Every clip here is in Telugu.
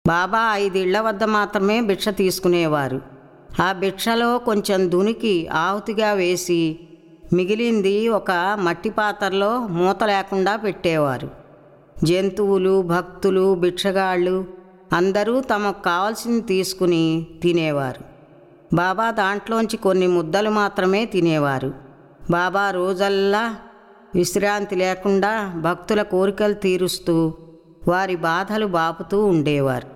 బాబా ఐదిళ్ల వద్ద మాత్రమే భిక్ష తీసుకునేవారు ఆ భిక్షలో కొంచెం దునికి ఆహుతిగా వేసి మిగిలింది ఒక మట్టి పాత్రలో మూత లేకుండా పెట్టేవారు జంతువులు భక్తులు భిక్షగాళ్ళు అందరూ తమకు కావాల్సింది తీసుకుని తినేవారు బాబా దాంట్లోంచి కొన్ని ముద్దలు మాత్రమే తినేవారు బాబా రోజల్లా విశ్రాంతి లేకుండా భక్తుల కోరికలు తీరుస్తూ వారి బాధలు బాపుతూ ఉండేవారు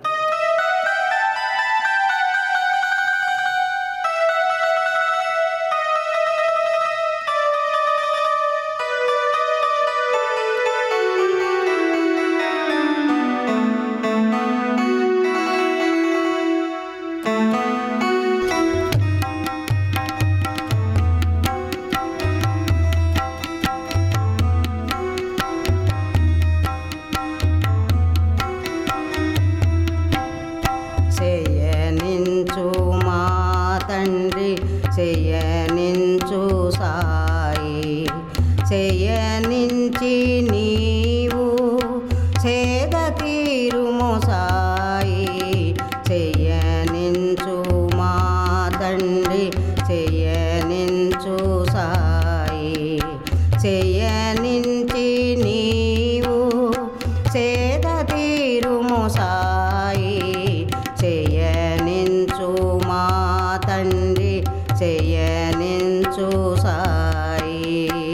చేయనించు మా తండ్రి చేయనించు సాయి చేయనించి నీవు సేద తీరుము సాయి చేయనించు మా తండ్రి చేయనించు సాయి చేయనించి నీవు సేద తీరుము సాయి చేయనించు మా తండ్రి చేయనించు సాయి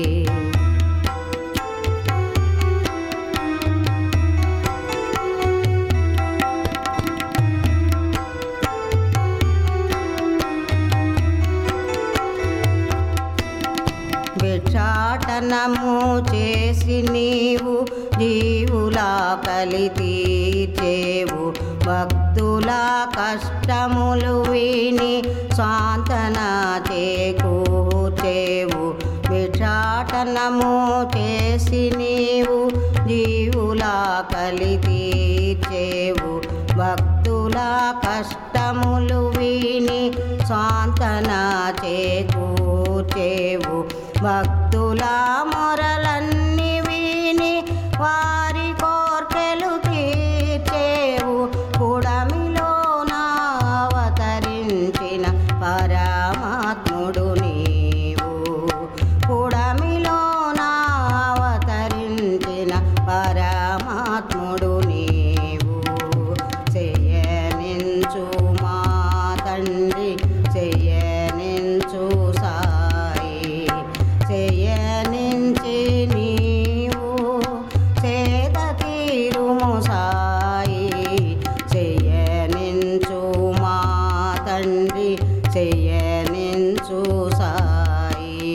భిక్షాటనము చేసి నీవు జీవుల కలి తీర్చేవు భక్తుల కష్టములు విని స్వాంతన చేకూర్చేవు భిక్షాటనము చేసి నీవు జీవుల కలి తీర్చేవు భక్తుల కష్టములు విని స్వాంతన చేకూర్చేవు భక్తుల మొరలన్నీ విని వారి కోర్కెలు తీర్చేవు కుడమిలో అవతరించిన పరమాత్ముడు నీవు కుడమిలో అవతరించిన పరమాత్ముడు నీవు చేయనించు మా తండ్రి చేయనించు సాయి చేయనించి నీవు చేత తీరుము సాయి చేయనించు మా తండ్రి చేయనించు సాయి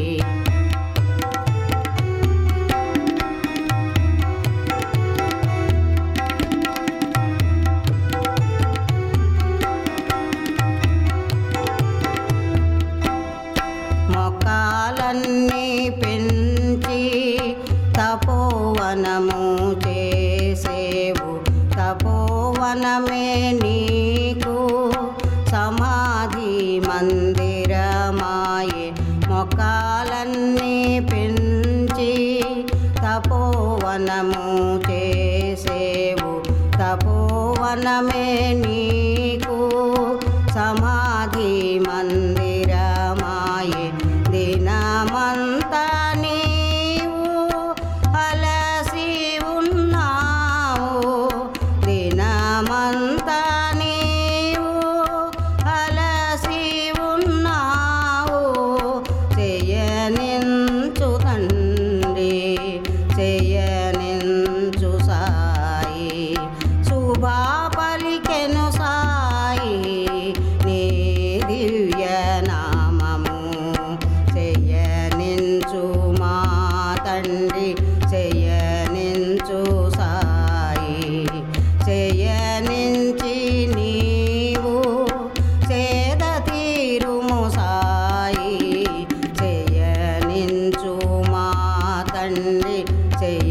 మొక్కాలన్నీ పెంచి తపోవనము చేసేవు తపోవనమే నీకు సమాధి మందిరమాయే మొక్కాలన్నీ పెంచి తపోవనము చేసేవు తపోవనమే నీకు సమాధి మందిరమాయే దినమంతా నీవు అలసి ఉన్నావు దినమంతా నీవు అలసి ఉన్నావు చేయనించు తండ్రి చేయనించు సాయి శుభా పలికెను సాయి నీ దివ్య నామము చేయనించు మా తండ్రి చేయనించు సాయి చేయనించి నీవు సేద తీరుము సాయి చేయనించు మా తండ్రి చేయ